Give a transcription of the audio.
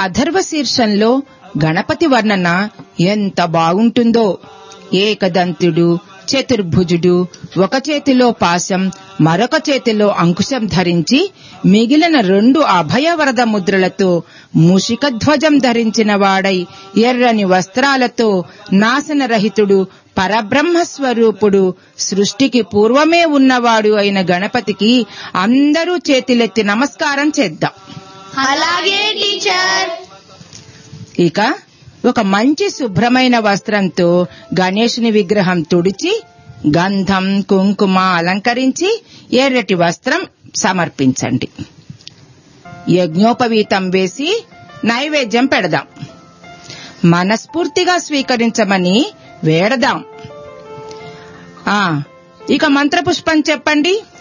అథర్వ శీర్షంలో గణపతి వర్ణన ఎంత బాగుంటుందో ఏకదంతుడు చతుర్భుజుడు ఒక చేతిలో పాశం మరొక చేతిలో అంకుశం ధరించి మిగిలిన రెండు అభయవరద ముద్రలతో ముషికధ్వజం ధరించిన వాడై ఎర్రని వస్త్రాలతో నాశనరహితుడు పరబ్రహ్మ స్వరూపుడు సృష్టికి పూర్వమే ఉన్నవాడు అయిన గణపతికి అందరూ చేతులెత్తి నమస్కారం చేద్దాం అలాగే టీచర్ ఇక ఒక మంచి శుభ్రమైన వస్త్రంతో గణేశుని విగ్రహం తుడిచి గంధం కుంకుమ అలంకరించి ఎర్రటి వస్త్రం సమర్పించండి యజ్ఞోపవీతం వేసి నైవేద్యం పెడదాం మనస్ఫూర్తిగా స్వీకరించమని వేడదాం ఆ ఇక మంత్రపుష్పం చెప్పండి